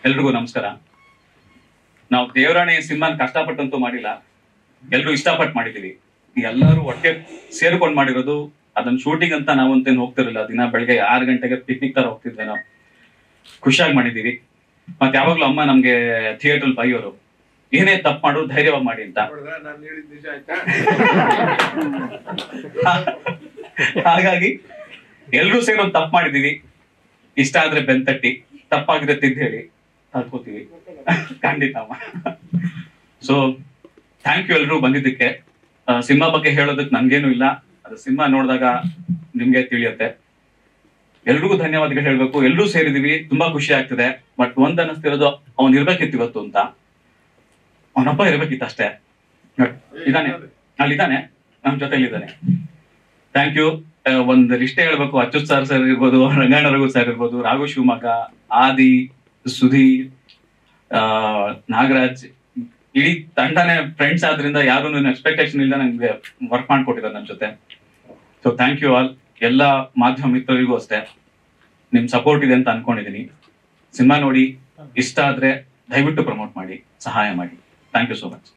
ಎಲ್ರಿಗೂ ನಮಸ್ಕಾರ ನಾವು ದೇವರಾಣೆ ಸಿನಿಮಾನ ಕಷ್ಟಪಟ್ಟಂತೂ ಮಾಡಿಲ್ಲ ಎಲ್ರು ಇಷ್ಟಪಟ್ಟು ಮಾಡಿದೀವಿ ಎಲ್ಲರೂ ಒಟ್ಟೆ ಸೇರ್ಕೊಂಡ್ ಮಾಡಿರೋದು ಅದನ್ನ ಶೂಟಿಂಗ್ ಅಂತ ನಾವಂತೇನು ಹೋಗ್ತಿರಲಿಲ್ಲ ದಿನ ಬೆಳಗ್ಗೆ ಆರು ಗಂಟೆಗೆ ಪಿಕ್ನಿಕ್ ತರ ಹೋಗ್ತಿದ್ವಿ ನಾವು ಖುಷಿಯಾಗಿ ಮಾಡಿದೀವಿ ಮತ್ತೆ ಯಾವಾಗ್ಲೂ ಅಮ್ಮ ನಮ್ಗೆ ಥಿಯೇಟರ್ ಬೈಯೋರು ಏನೇ ತಪ್ಪು ಮಾಡು ಧೈರ್ಯವಾಗಿ ಮಾಡಿ ಅಂತ ನೋಡಿದ್ರ ನಾನು ಹೇಳಿದ್ ನಿಜ ಆಯ್ತಾ ಹಾಗಾಗಿ ಎಲ್ರೂ ಸೇರಿ ಒಂದು ತಪ್ಪು ಮಾಡಿದೀವಿ ಇಷ್ಟ ಆದ್ರೆ ಬೆಂತಟ್ಟಿ ತಪ್ಪಾಗಿದೆ ತಿದ್ದ ಹೇಳಿ ಕಲ್ತ್ಕೋತೀವಿ ಖಂಡಿತ ಸೊ ಥ್ಯಾಂಕ್ ಯು ಎಲ್ರೂ ಬಂದಿದ್ದಕ್ಕೆ ಸಿನಿಮಾ ಬಗ್ಗೆ ಹೇಳೋದಕ್ಕೆ ನನ್ಗೇನು ಇಲ್ಲ ಅದು ಸಿನಿಮಾ ನೋಡಿದಾಗ ನಿಮ್ಗೆ ತಿಳಿಯುತ್ತೆ ಎಲ್ರಿಗೂ ಧನ್ಯವಾದಗಳು ಹೇಳ್ಬೇಕು ಎಲ್ಲರೂ ಸೇರಿದೀವಿ ತುಂಬಾ ಖುಷಿ ಆಗ್ತಿದೆ ಬಟ್ ಒಂದ್ ಅನ್ನಿಸ್ತಿರೋದು ಅವ್ನ್ ಇರ್ಬೇಕಿತ್ತು ಇವತ್ತು ಅಂತ ಅವನಪ್ಪ ಇರ್ಬೇಕಿತ್ತು ಅಷ್ಟೇ But ಇದಾನೆ ಅಲ್ಲಿದ್ದಾನೆ ನಮ್ ಜೊತೆಲಿದ್ದಾನೆ ಥ್ಯಾಂಕ್ ಯು ಒಂದ್ ಲಿಸ್ಟ್ ಹೇಳ್ಬೇಕು ಅಚ್ಯುತ್ ಸರ್ ಸರ್ ಇರ್ಬೋದು ರಂಗಾಯಣ ರಘು ಸರ್ ಇರ್ಬೋದು ರಾಘು ಶಿವಮೊಗ್ಗ ಆದಿ ಸುಧೀರ್ ಆ, ನಾಗರಾಜ್ ಇಡೀ ತಂಡನೇ ಫ್ರೆಂಡ್ಸ್ ಆದ್ರಿಂದ ಯಾರು ಎಕ್ಸ್ಪೆಕ್ಟೇಷನ್ ಇಲ್ಲ ನಂಗೆ ವರ್ಕ್ ಮಾಡ್ಕೊಟ್ಟಿದ್ದಾರೆ ನನ್ನ ಜೊತೆ ಸೊ ಥ್ಯಾಂಕ್ ಯು ಆಲ್ ಎಲ್ಲ ಮಾಧ್ಯಮ ಮಿತ್ರರಿಗೂ ಅಷ್ಟೇ ನಿಮ್ ಸಪೋರ್ಟ್ ಇದೆ ಅಂತ ಅನ್ಕೊಂಡಿದೀನಿ ಸಿನಿಮಾ ನೋಡಿ ಇಷ್ಟ ಆದ್ರೆ ದಯವಿಟ್ಟು ಪ್ರಮೋಟ್ ಮಾಡಿ ಸಹಾಯ ಮಾಡಿ ಥ್ಯಾಂಕ್ ಯು ಸೋ ಮಚ್